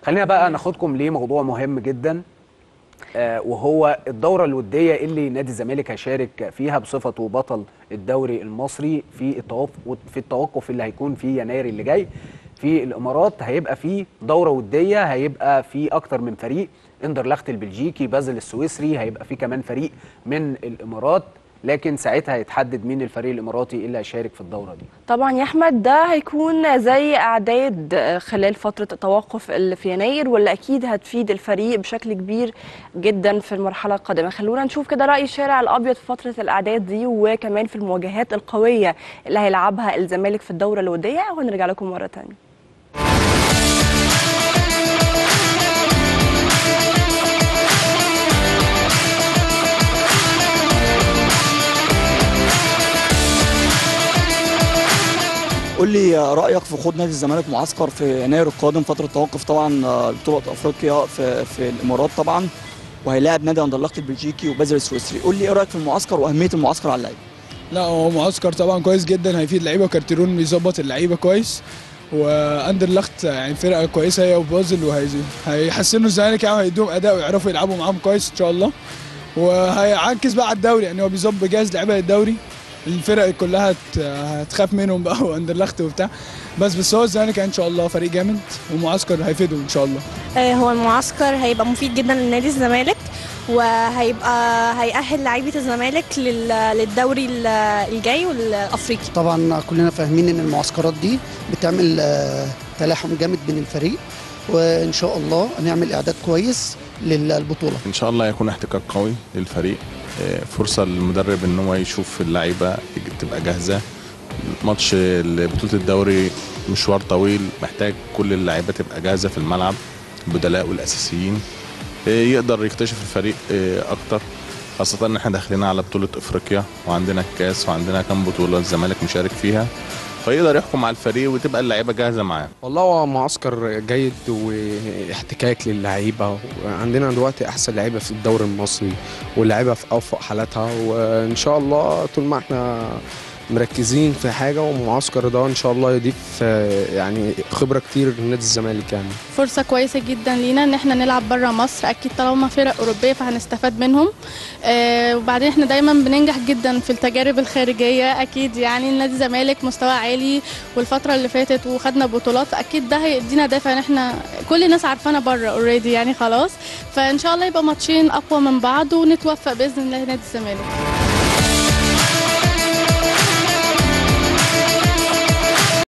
خلينا بقى ناخدكم لموضوع مهم جدا آه، وهو الدورة الودية اللي نادي الزمالك هيشارك فيها بصفته بطل الدوري المصري في التوقف في التوقف اللي هيكون في يناير اللي جاي في الامارات هيبقى في دورة ودية هيبقى في اكتر من فريق اندرلخت البلجيكي بازل السويسري هيبقى في كمان فريق من الامارات لكن ساعتها هيتحدد مين الفريق الاماراتي اللي هيشارك في الدورة دي طبعا يا احمد ده هيكون زي اعداد خلال فتره التوقف اللي في يناير واللي اكيد هتفيد الفريق بشكل كبير جدا في المرحله القادمه خلونا نشوف كده راي الشارع الابيض في فتره الاعداد دي وكمان في المواجهات القويه اللي هيلعبها الزمالك في الدوره الوديه ونرجع لكم مره ثانيه قول لي رايك في خوض نادي الزمالك معسكر في يناير القادم فتره توقف طبعا بطوله افريقيا في في الامارات طبعا وهيلاعب نادي اندرلخت البلجيكي وبازل السويسري قول لي ايه رايك في المعسكر واهميه المعسكر على اللعيبه لا هو معسكر طبعا كويس جدا هيفيد اللعيبه كارتيرون بيظبط اللعيبه كويس واندرلخت يعني فرقه كويسه هي وبازل وهيحسنوا الزمالك يعني هيدوهم اداء ويعرفوا يلعبوا معاهم كويس ان شاء الله وهيعكس بقى على الدوري يعني هو بيظبط بيجهز لعيبه للدوري الفرق كلها هت- هتخاف منهم بقى واندرلخت وبتاع بس بس هو الزمالك ان شاء الله فريق جامد ومعسكر هيفيدهم ان شاء الله آه، هو المعسكر هيبقى مفيد جدا لنادي الزمالك وهيبقى هيأهل لعيبة الزمالك لل- للدوري ال- الجاي والأفريقي طبعا كلنا فاهمين ان المعسكرات دي بتعمل آه، تلاحم جامد بين الفريق وان شاء الله هنعمل اعداد كويس للبطوله ان شاء الله يكون احتكاك قوي للفريق آه، فرصه للمدرب ان هو يشوف اللعيبه تبقى جاهزه ماتش بطوله الدوري مشوار طويل محتاج كل اللعيبه تبقى جاهزه في الملعب البدلاء والاساسيين آه، يقدر يكتشف الفريق آه، اكتر خاصة ان احنا داخلين على بطولة افريقيا وعندنا الكاس وعندنا كام بطولة الزمالك مشارك فيها فيقدر يحكم على الفريق وتبقى اللعيبة جاهزة معاه والله هو معسكر جيد واحتكاك للعيبه عندنا دلوقتي احسن لعيبه في الدوري المصري واللعيبه في اوفق حالاتها وان شاء الله طول ما احنا مركزين في حاجه والمعسكر ده ان شاء الله يضيف آه، يعني خبره كتير لنادي الزمالك يعني فرصة كويسة جدا لينا ان احنا نلعب بره مصر اكيد طالما فرق اوروبية فهنستفاد منهم آه وبعدين احنا دايما بننجح جدا في التجارب الخارجية اكيد يعني نادي الزمالك مستوى عالي والفترة اللي فاتت وخدنا بطولات اكيد ده هيدينا دافع ان احنا كل الناس عارفانا بره اوريدي يعني خلاص فان شاء الله يبقى ماتشين اقوى من بعض ونتوفق باذن الله نادي الزمالك